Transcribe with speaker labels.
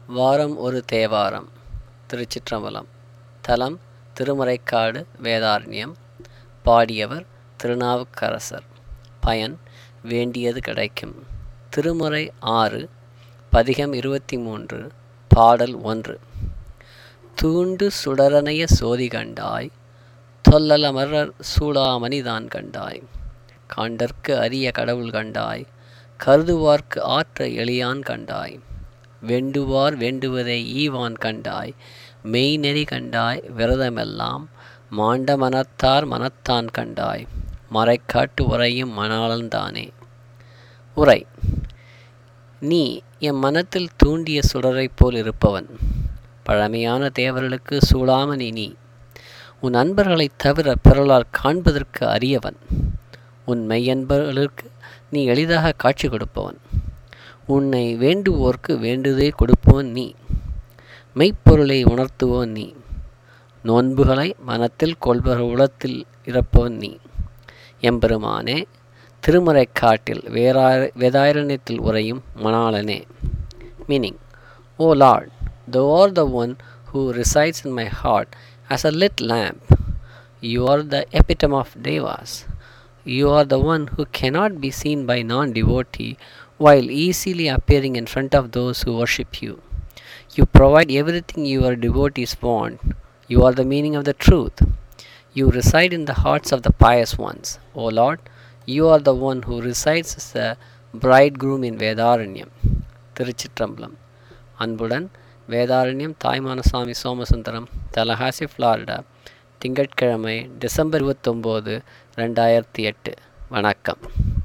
Speaker 1: வாரம் ஒரு தேவாரம் திருச்சிற்றம்பலம் தலம் திருமறைக்காடு வேதாரண்யம் பாடியவர் திருநாவுக்கரசர் பயன் வேண்டியது கிடைக்கும் திருமுறை ஆறு பதிகம் இருபத்தி மூன்று பாடல் ஒன்று தூண்டு சுடரனைய சோதி கண்டாய் தொல்லலமரர் சூடாமணிதான் கண்டாய் காண்டற்கு அரிய கடவுள் கண்டாய் கருதுவார்க்கு ஆற்ற எளியான் கண்டாய் வெண்டுவார் வேண்டுவதை ஈவான் கண்டாய் மெய்நெறி கண்டாய் விரதமெல்லாம் மாண்ட மனத்தார் மனத்தான் கண்டாய் மறைக்காட்டு உரையும் மணாளன்தானே உரை நீ என் மனத்தில் தூண்டிய சுடரைப் போல் இருப்பவன் பழமையான தேவர்களுக்கு சூடாமணி நீ உன் அன்பர்களைத் தவிர பிறலால் காண்பதற்கு அரியவன் உன் மெய்யன்பர்களுக்கு நீ எளிதாக காட்சி கொடுப்பவன் உன்னை வேண்டுவோர்க்கு வேண்டுதே கொடுப்பவன் நீ மெய்ப்பொருளை உணர்த்துவோன் நீ நோன்புகளை மனத்தில் கொள்பவர் உளத்தில் இறப்பவன் நீ எம்பெருமானே திருமறைக்காட்டில் வேறா வேதாரண்யத்தில் உரையும் மணாளனே meaning O lord thou art the one who resides in my heart as a lit lamp. You are the epitome of devas. You are the one who cannot be seen by non devotee while easily appearing in front of those who worship you. You provide everything your devotees want. You are the meaning of the truth. You reside in the hearts of the pious ones. O Lord, you are the one who resides as the bridegroom in Vedaranyam. திருச்சிற்றம்பலம் அன்புடன் Vedaranyam Thayumanasamy Somasundaram Tallahassee Florida திங்கட்கிழமை December இருபத்தொம்போது ரெண்டாயிரத்தி எட்டு வணக்கம்